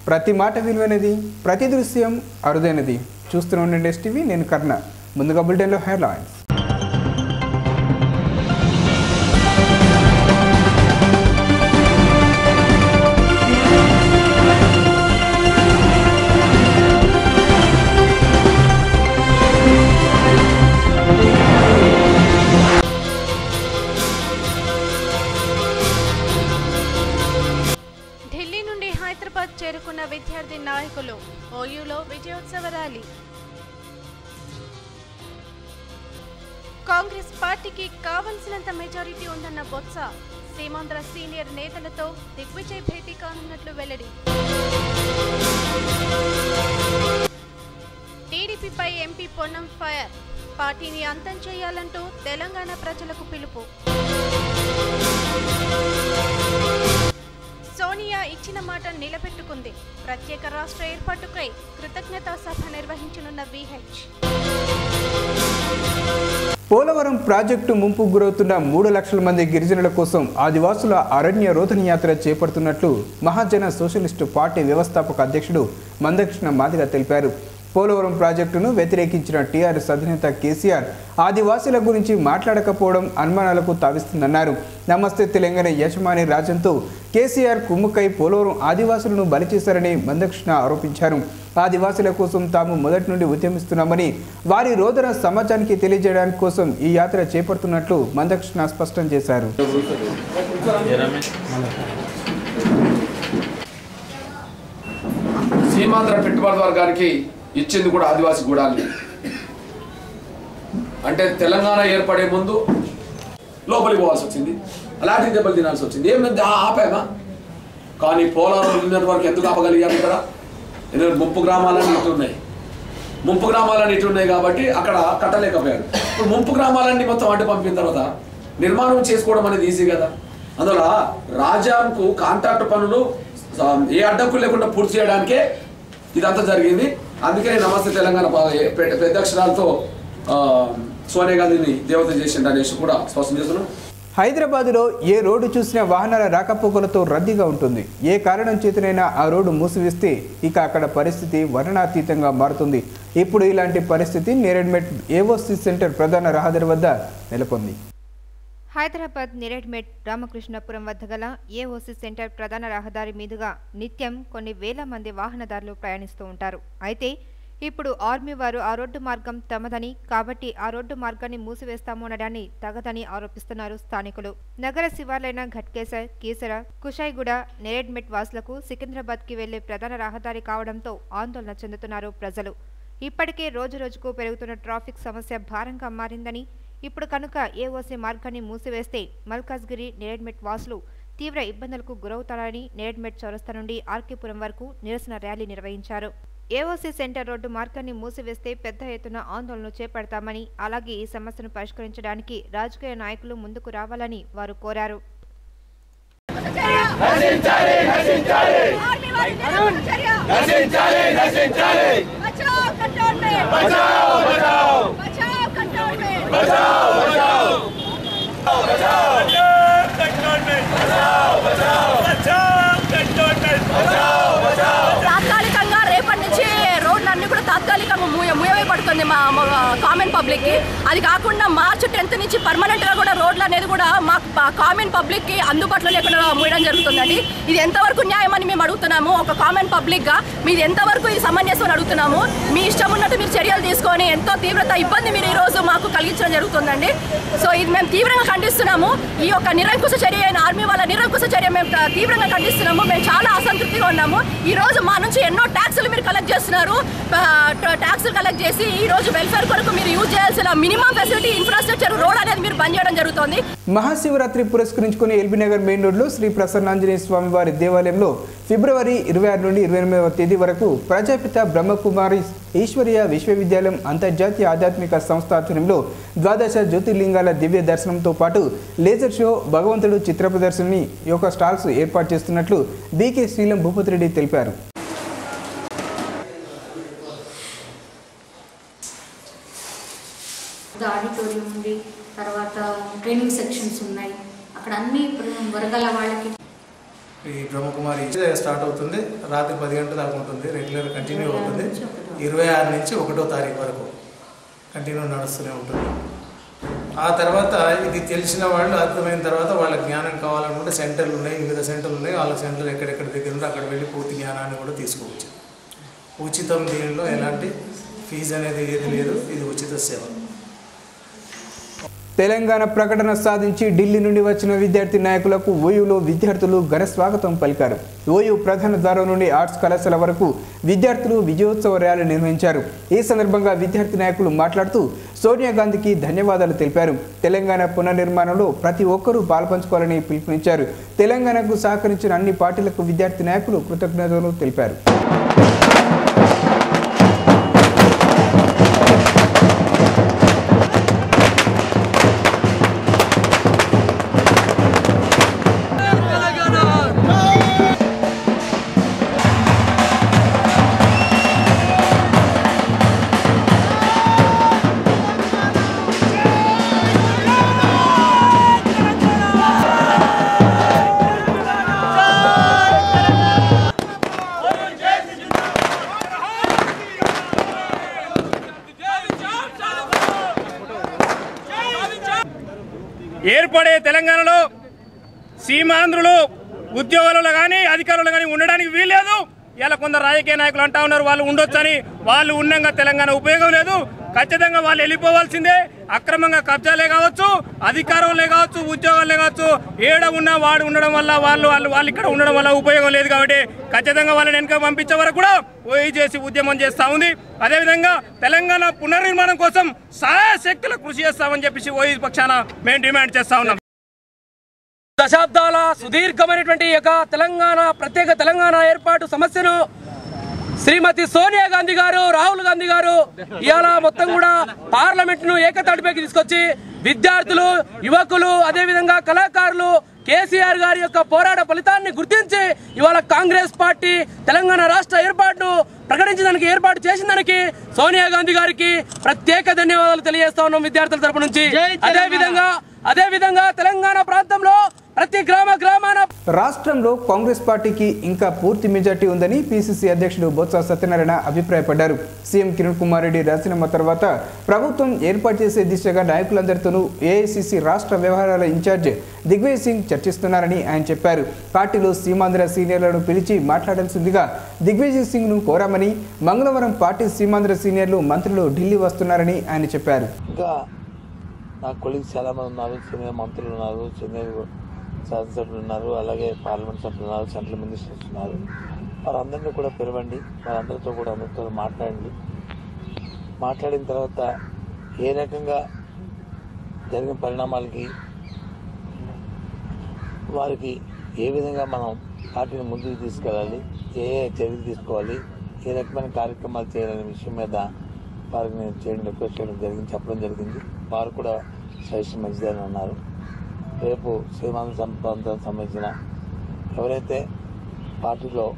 ప్రతి మాట విలువైనది ప్రతి దృశ్యం అరుదైనది చూస్తూనే ఉండండి టీవీ నేను కర్ణ ముందుగా బులెటిన్లో హెడ్లైన్స్ ఢిల్లీ నుండి హైదరాబాద్ చేరుకున్న విద్యార్థి నాయకులు ఓయూలో విజయోత్సవ ర్యాలీ కాంగ్రెస్ పార్టీకి కావలసినంత మెజారిటీ ఉందన్న బొత్స సీమాంధ్ర సీనియర్ నేతలతో దిగ్విజయ్ భేటీ కానున్నట్లు వెల్లడి టీడీపీపై ఎంపీ పొన్నం ఫైర్ పార్టీని అంతం చేయాలంటూ తెలంగాణ ప్రజలకు పిలుపు సోనియా ఇచ్చిన మాట నిలబెట్టుకుంది ప్రత్యేక రాష్ట్ర ఏర్పాటుకై కృతజ్ఞతా సభ నిర్వహించనున్న విహెచ్ పోలవరం ప్రాజెక్టు ముంపు గురవుతున్న మూడు లక్షల మంది గిరిజనుల కోసం ఆదివాసుల అరణ్య రోధన యాత్ర చేపడుతున్నట్లు మహాజన సోషలిస్టు పార్టీ వ్యవస్థాపక అధ్యక్షుడు మందకృష్ణ మాదిగ తెలిపారు పోలవరం ప్రాజెక్టును వ్యతిరేకించిన టీఆర్ఎస్ అధినేత కేసీఆర్ ఆదివాసుల గురించి మాట్లాడకపోవడం అనుమానాలకు తావిస్తుందన్నారు నమస్తే తెలంగాణ యజమాని రాజంతో కేసీఆర్ కుమ్ముకై పోలవరం ఆదివాసులను బలి చేశారని మందకృష్ణ ఆరోపించారు ఆదివాసుల కోసం తాము మొదటి నుండి ఉద్యమిస్తున్నామని వారి రోదన సమాజానికి తెలియజేయడానికి కోసం ఈ యాత్ర చేపడుతున్నట్లు మందకృష్ణ స్పష్టం చేశారు సీమాంధ్ర పెట్టుబడి వర్గానికి ఇచ్చింది కూడా ఆదివాసి గూడాలని అంటే తెలంగాణ ఏర్పడే ముందు లోపలికి పోవాల్సి వచ్చింది అలాంటి దెబ్బలు తినాల్సి వచ్చింది ఏం ఆపామా కానీ పోలవరం నిన్నటి వరకు ఎందుకు ఆపగలిగాము ఇక్కడ ఎందుకంటే ముంపు గ్రామాలన్నీ ఇటు ఉన్నాయి ముంపు గ్రామాలన్నీ ఇటు ఉన్నాయి కాబట్టి అక్కడ కట్టలేకపోయారు ఇప్పుడు ముంపు గ్రామాలన్నీ మొత్తం అడ్డు పంపిన తర్వాత నిర్మాణం చేసుకోవడం అనేది ఈజీ కదా అందువల్ల రాజాంకు కాంట్రాక్ట్ పనులు ఆ, ఏ అడ్డంకులు లేకుండా పూర్తి చేయడానికే ఇదంతా జరిగింది అందుకే నేను నమస్తే తెలంగాణ పా- ఏ- పెద్ద పెద్ద అక్షరాలతో ఆ, సోనియా గాంధీని దేవత చేసిండు అనేసి కూడా స్పష్టం చేస్తున్నాను హైదరాబాదులో ఏ రోడ్డు చూసినా వాహనాల రాకపోకలతో రద్దీగా ఉంటుంది ఏ కారణం చేతనైనా ఆ రోడ్డు మూసివేస్తే ఇక అక్కడ పరిస్థితి వర్ణనాతీతంగా మారుతుంది ఇప్పుడు ఇలాంటి పరిస్థితి నేరెడ్మెట్ ఏఓసి సెంటర్ ప్రధాన రహదారి వద్ద నెలకొంది హైదరాబాద్ నిరేడ్మెట్ రామకృష్ణపురం వద్ద గల ఏఓసి సెంటర్ ప్రధాన రహదారి మీదుగా నిత్యం కొన్ని వేల మంది వాహనదారులు ప్రయాణిస్తూ ఉంటారు అయితే ఇప్పుడు ఆర్మీ వారు ఆ రోడ్డు మార్గం తమదని కాబట్టి ఆ రోడ్డు మార్గాన్ని మూసివేస్తామనడాన్ని తగదని ఆరోపిస్తున్నారు స్థానికులు నగర శివార్లైన ఘట్కేసర్ కీసర కుషాయిగూడ నేరేడ్మెట్ వాసులకు సికింద్రాబాద్కి వెళ్లే ప్రధాన రహదారి కావడంతో ఆందోళన చెందుతున్నారు ప్రజలు ఇప్పటికే రోజు రోజుకు పెరుగుతున్న ట్రాఫిక్ సమస్య భారంగా మారిందని ఇప్పుడు కనుక ఏఓసీ మార్గాన్ని మూసివేస్తే మల్కాజ్గిరి నేరెడ్మెట్ వాసులు తీవ్ర ఇబ్బందులకు గురవుతారని నేరెడ్మెట్ చౌరస్తా నుండి ఆర్కేపురం వరకు నిరసన ర్యాలీ నిర్వహించారు ఏఓసీ సెంటర్ రోడ్డు మార్గాన్ని మూసివేస్తే పెద్ద ఎత్తున ఆందోళనలు చేపడతామని అలాగే ఈ సమస్యను పరిష్కరించడానికి రాజకీయ నాయకులు ముందుకు రావాలని వారు కోరారు बचाओ कंटोनमेंट बचाओ बचाओ बचाओ कंटोनमेंट बचाओ बचाओ తాత్కాలికంగా రేపటి నుంచి రోడ్లన్నీ కూడా తాత్కాలికంగా మూయ మూయవే పడుతుంది మా కామన్ పబ్లిక్ కి అది కాకుండా మార్చి టెన్త్ నుంచి పర్మనెంట్ గా కూడా రోడ్లు అనేది కూడా మా కామన్ పబ్లిక్ కి అందుబాటులో లేకుండా మూయడం జరుగుతుందండి ఇది ఎంతవరకు న్యాయం అని మేము అడుగుతున్నాము ఒక కామన్ పబ్లిక్ గా మీది ఎంతవరకు ఇది సమంజసం అని అడుగుతున్నాము మీ ఇష్టం ఉన్నట్టు మీరు చర్యలు తీసుకొని ఎంతో తీవ్రత ఇబ్బంది మీరు ఈ రోజు మాకు కలిగించడం జరుగుతుందండి సో ఇది మేము తీవ్రంగా ఖండిస్తున్నాము ఈ యొక్క నిరంకుశ చర్య అయిన ఆర్మీ వాళ్ళ నిరంకుశ చర్య మేము త- తీవ్రంగా ఖండిస్తున్నాము మేము చాలా అసంతృప్తిగా ఉన్నాము ఈ రోజు మా నుంచి ఎన్నో ట్యాక్సులు మీరు కలెక్ట్ చేస్తున్నారు ట్యాక్సులు కలెక్ట్ చేసి ఈ రోజు వెల్ఫేర్ కొరకు మీరు యూజ్ చేయాల్సిన మినిమం ఫెసిలిటీ ఇన్ఫ్రాస్ట్రక్చర్ రోడ్ అనేది మీరు బంద్ చేయడం జరుగుతుంది మహాశివరాత్రి పురస్కరించుకుని ఎల్బీ నగర్ మెయిన్ రోడ్లో శ్రీ ప్రసన్నాంజనేయ స్వామి వారి దేవాలయంలో ఫిబ్రవరి ఇరవై ఆరు నుండి ఇరవై ఎనిమిదవ తేదీ వరకు ప్రజాపిత బ్రహ్మకుమారి ఈశ్వరీయ విశ్వవిద్యాలయం అంతర్జాతీయ ఆధ్యాత్మిక సంస్థ ఆధ్వర్యంలో ద్వాదశ జ్యోతిర్లింగాల దివ్య దర్శనంతో పాటు లేజర్ షో భగవంతుడు చిత్ర ప్రదర్శనని యొక్క స్టాల్స్ ఏర్పాటు చేస్తున్నట్లు బీకే శ్రీలం భూపతి రెడ్డి తెలిపారు ఆడిటోరియం ఉంది తర్వాత ట్రైనింగ్ సెక్షన్స్ ఉన్నాయి అక్కడ అన్ని ప్ర- వర్గాల వాళ్ళకి ఈ బ్రహ్మకుమారి స్టార్ట్ అవుతుంది రాత్రి పది గంటల దాకా ఉంటుంది రెగ్యులర్ కంటిన్యూ అవుతుంది ఇరవై ఆరు నుంచి ఒకటో తారీఖు వరకు కంటిన్యూ నడుస్తూనే ఉంటుంది ఆ తర్వాత ఇది తెలిసిన వాళ్ళు అర్థమైన తర్వాత వాళ్ళ జ్ఞానం కావాలనుకుంటే సెంటర్లు ఉన్నాయి వివిధ సెంటర్లు ఉన్నాయి వాళ్ళ సెంటర్లు ఎక్కడెక్కడ దగ్గర ఉంటే అక్కడ వెళ్ళి పూర్తి జ్ఞానాన్ని కూడా తీసుకోవచ్చు ఉచితం దీనిలో ఎలాంటి ఫీజు అనేది ఏది లేదు ఇది ఉచిత సేవ తెలంగాణ ప్రకటన సాధించి ఢిల్లీ నుండి వచ్చిన విద్యార్థి నాయకులకు ఓయూలో విద్యార్థులు ఘన స్వాగతం పలికారు ఓయూ ప్రధాన ద్వారం నుండి ఆర్ట్స్ కళాశాల వరకు విద్యార్థులు విజయోత్సవ ర్యాలీ నిర్వహించారు ఈ సందర్భంగా విద్యార్థి నాయకులు మాట్లాడుతూ సోనియా గాంధీకి ధన్యవాదాలు తెలిపారు తెలంగాణ పునర్నిర్మాణంలో ప్రతి ఒక్కరూ పాల్పంచుకోవాలని పిలుపునిచ్చారు తెలంగాణకు సహకరించిన అన్ని పార్టీలకు విద్యార్థి నాయకులు కృతజ్ఞతలు తెలిపారు ఏర్పడే తెలంగాణలో సీమాంధ్రులు ఉద్యోగాలలో కానీ అధికారులు కానీ ఉండడానికి వీల్లేదు ఇలా కొందరు రాజకీయ నాయకులు అంటా ఉన్నారు వాళ్ళు ఉండొచ్చని వాళ్ళు ఉండగా తెలంగాణ ఉపయోగం లేదు ఖచ్చితంగా వాళ్ళు వెళ్ళిపోవాల్సిందే అక్రమంగా కబ్జాలే కావచ్చు అధికారంలే కావచ్చు ఉద్యోగాలే కావచ్చు ఏడ ఉన్నా వాడు ఉండడం వల్ల వాళ్ళు వాళ్ళు వాళ్ళు ఇక్కడ ఉండడం వల్ల ఉపయోగం లేదు కాబట్టి ఖచ్చితంగా వాళ్ళని వెనక పంపించే వరకు కూడా ఓయి చేసి ఉద్యమం చేస్తా ఉంది అదేవిధంగా తెలంగాణ పునర్నిర్మాణం కోసం సహాయ శక్తుల కృషి చేస్తామని చెప్పేసి ఓయి పక్షాన మేము డిమాండ్ చేస్తా ఉన్నాం దశాబ్దాల సుదీర్ఘమైనటువంటి ఈ యొక్క తెలంగాణ ప్రత్యేక తెలంగాణ ఏర్పాటు సమస్యను శ్రీమతి సోనియా గాంధీ గారు రాహుల్ గాంధీ గారు ఇవాళ మొత్తం కూడా పార్లమెంట్ ను ఏకతాటిపైకి తీసుకొచ్చి విద్యార్థులు యువకులు అదేవిధంగా కళాకారులు కేసీఆర్ గారి యొక్క పోరాట ఫలితాన్ని గుర్తించి ఇవాళ కాంగ్రెస్ పార్టీ తెలంగాణ రాష్ట్ర ఏర్పాటును ప్రకటించడానికి ఏర్పాటు చేసిన దానికి సోనియా గాంధీ గారికి ప్రత్యేక ధన్యవాదాలు తెలియజేస్తా ఉన్నాం విద్యార్థుల తరపు నుంచి అదే విధంగా అదే విధంగా తెలంగాణ ప్రాంతంలో ప్రతి గ్రామ గ్రామాన రాష్ట్రంలో కాంగ్రెస్ పార్టీకి ఇంకా పూర్తి మెజార్టీ ఉందని పిసిసి అధ్యక్షుడు బొత్స సత్యనారాయణ అభిప్రాయపడ్డారు సీఎం కిరణ్ కుమార్ రెడ్డి రాజీనామా తర్వాత ప్రభుత్వం ఏర్పాటు చేసే దిశగా నాయకులందరితోనూ ఏఐసిసి రాష్ట్ర వ్యవహారాల ఇన్ఛార్జ్ దిగ్విజయ్ సింగ్ చర్చిస్తున్నారని ఆయన చెప్పారు పార్టీలో సీమాంధ్ర సీనియర్లను పిలిచి మాట్లాడాల్సిందిగా దిగ్విజయ్ సింగ్ ను కోరామని మంగళవారం పార్టీ సీమాంధ్ర సీనియర్లు మంత్రులు ఢిల్లీ వస్తున్నారని ఆయన చెప్పారు ఇంకా నా కొలీగ్స్ చాలా మంది ఉన్నారు సీనియర్ మంత్రులు ఉన్నారు సీనియర్ శాసనసభ్యులు ఉన్నారు అలాగే పార్లమెంట్ సభ్యులు ఉన్నారు సెంట్రల్ మినిస్టర్స్ ఉన్నారు వారందరినీ కూడా పిలవండి వారందరితో కూడా అందరితో మాట్లాడండి మాట్లాడిన తర్వాత ఏ రకంగా జరిగిన పరిణామాలకి వారికి ఏ విధంగా మనం పార్టీని ముందుకు తీసుకెళ్ళాలి ఏ ఏ చర్యలు తీసుకోవాలి ఏ రకమైన కార్యక్రమాలు చేయాలనే విషయం మీద వారికి నేను చేయడం రిక్వెస్ట్ చేయడం జరిగింది చెప్పడం జరిగింది వారు కూడా సజెషన్ మంచిదని అన్నారు రేపు శ్రీమాన్ ప్రాంతానికి సంబంధించిన ఎవరైతే పార్టీలో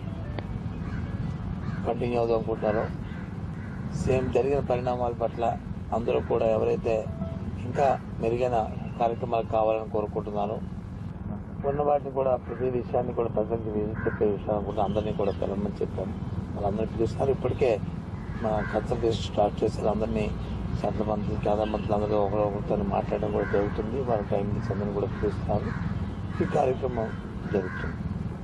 కంటిన్యూ అవుదాం అనుకుంటున్నారో సేమ్ జరిగిన పరిణామాల పట్ల అందరూ కూడా ఎవరైతే ఇంకా మెరుగైన కార్యక్రమాలు కావాలని కోరుకుంటున్నారో ఉన్న వాటిని కూడా ప్రతి విషయాన్ని కూడా ప్రజలకు చెప్పే విషయాన్ని కూడా అందరినీ కూడా పిలవమని చెప్పాము వాళ్ళందరినీ పిలుస్తున్నారు ఇప్పటికే మన కన్సల్టేషన్ స్టార్ట్ చేశారు అందరినీ సెంట్రల్ మంత్రులు కేంద్ర మంత్రులు అందరూ ఒకరు ఒకరితో మాట్లాడడం కూడా జరుగుతుంది వాళ్ళ టైం అందరినీ కూడా పిలుస్తున్నారు ఈ కార్యక్రమం జరుగుతుంది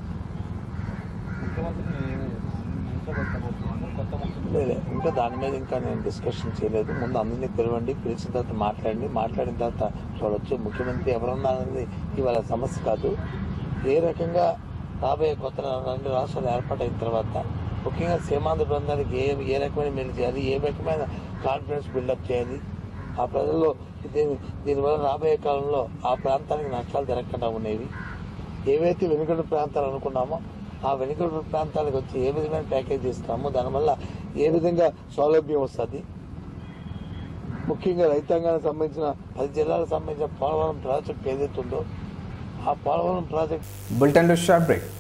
లేదు ఇంకా దాని మీద ఇంకా నేను డిస్కషన్ చేయలేదు ముందు అందరినీ పిలవండి పిలిచిన తర్వాత మాట్లాడండి మాట్లాడిన తర్వాత చూడొచ్చు ముఖ్యమంత్రి ఎవరున్నారనేది ఇవాళ సమస్య కాదు ఏ రకంగా రాబోయే కొత్త రెండు రాష్ట్రాలు ఏర్పాటైన తర్వాత ముఖ్యంగా సీమాంధ్ర బృందానికి ఏ ఏ రకమైన మేలు చేయాలి ఏ రకమైన కాన్ఫిడెన్స్ బిల్డప్ చేయాలి ఆ ప్రజల్లో దీని దీనివల్ల రాబోయే కాలంలో ఆ ప్రాంతానికి నష్టాలు జరగకుండా ఉండేవి ఏవైతే వెనుకబడి ప్రాంతాలు అనుకున్నామో ఆ వెనుకబడి ప్రాంతాలకు వచ్చి ఏ విధమైన ప్యాకేజ్ ఇస్తామో దానివల్ల ఏ విధంగా సౌలభ్యం వస్తుంది ముఖ్యంగా రైతాంగానికి సంబంధించిన పది జిల్లాలకు సంబంధించిన పోలవరం ప్రాజెక్ట్ ఏదైతే ఉందో ఆ పోలవరం ప్రాజెక్ట్ బులెటిన్లో షార్ట్ బ్రేక్